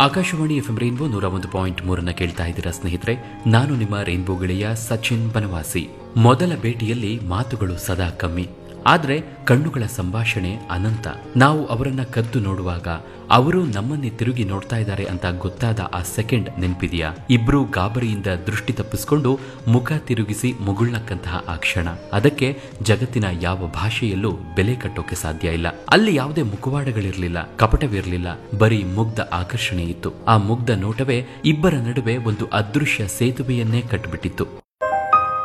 Akashvani FM rainbow ನೂರ ಒಂದು point ಮೂರನ್ನ ಕೇಳ್ತಾ ಇದ್ದೀರಾ ಸ್ನೇಹಿತರೆ ನಾನು ನಿಮ್ಮ ರೈನ್ಬೋ ಗೆಳೆಯ ಸಚಿನ್ ಬನವಾಸಿ ಮೊದಲ ಭೇಟಿಯಲ್ಲಿ ಮಾತುಗಳು ಸದಾ ಕಮ್ಮಿ ಆದ್ರೆ ಕಣ್ಣುಗಳ ಸಂಭಾಷಣೆ ಅನಂತ ನಾವು ಅವರನ್ನ ಕದ್ದು ನೋಡುವಾಗ ಅವರು ನಮ್ಮನ್ನೇ ತಿರುಗಿ ನೋಡ್ತಾ ಇದ್ದಾರೆ ಅಂತ ಗೊತ್ತಾದ ಆ ಸೆಕೆಂಡ್ ನೆನ್ಪಿದೆಯಾ ಇಬ್ರು ಗಾಬರಿಯಿಂದ ದೃಷ್ಟಿ ತಪ್ಪಿಸಿಕೊಂಡು ಮುಖ ತಿರುಗಿಸಿ ಮುಗುಳ್ನಕ್ಕಂತಹ ಆ ಕ್ಷಣ ಅದಕ್ಕೆ ಜಗತ್ತಿನ ಯಾವ ಭಾಷೆಯಲ್ಲೂ ಬೆಲೆ ಕಟ್ಟೋಕೆ ಸಾಧ್ಯ ಇಲ್ಲ ಅಲ್ಲಿ ಯಾವುದೇ ಮುಖವಾಡಗಳಿರ್ಲಿಲ್ಲ ಕಪಟವಿರಲಿಲ್ಲ ಬರೀ ಮುಗ್ಧ ಆಕರ್ಷಣೆ ಇತ್ತು ಆ ಮುಗ್ಧ ನೋಟವೇ ಇಬ್ಬರ ನಡುವೆ ಒಂದು ಅದೃಶ್ಯ ಸೇತುವೆಯನ್ನೇ ಕಟ್ಟಿಬಿಟ್ಟಿತ್ತು